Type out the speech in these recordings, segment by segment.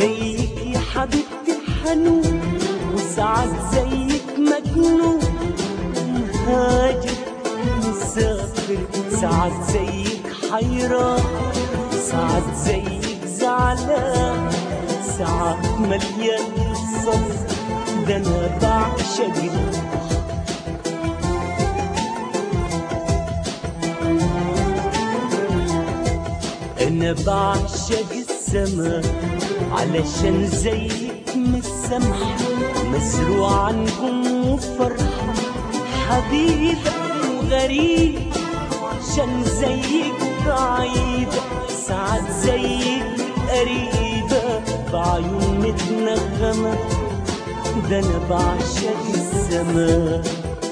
زيك يا حبيبتي الحنون وسعد زيك مجنون مهاجر مسافر سعد زيك حيران سعد زيك زعلان سعد مليان صبر ده انا بعشق البحر انا بعشق السما علشان زيك مسامحة مزروع نجوم وفرحة حبيبة وغريب عشان زيك بعيدة ساعات زيك قريبة بعيون متنغمة ده انا بعشق السما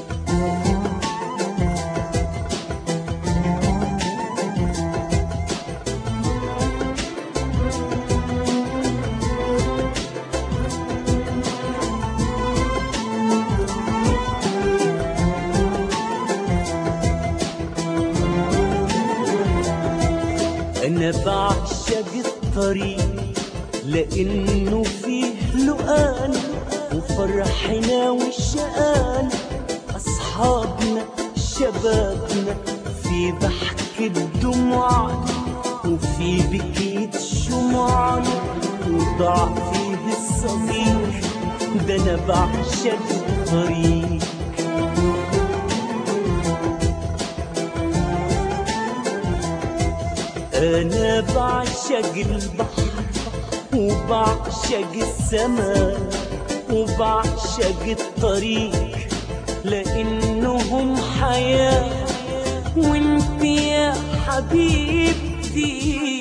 أنا بعشق الطريق لأنه فيه لقان وفرحنا وشقان أصحابنا شبابنا في ضحك الدموع وفي بكيت شموع وضاع فيه الصديق ده أنا بعشق الطريق أنا بعشق البحر وبعشق السماء وبعشق الطريق لأنهم حياة وانت يا حبيبتي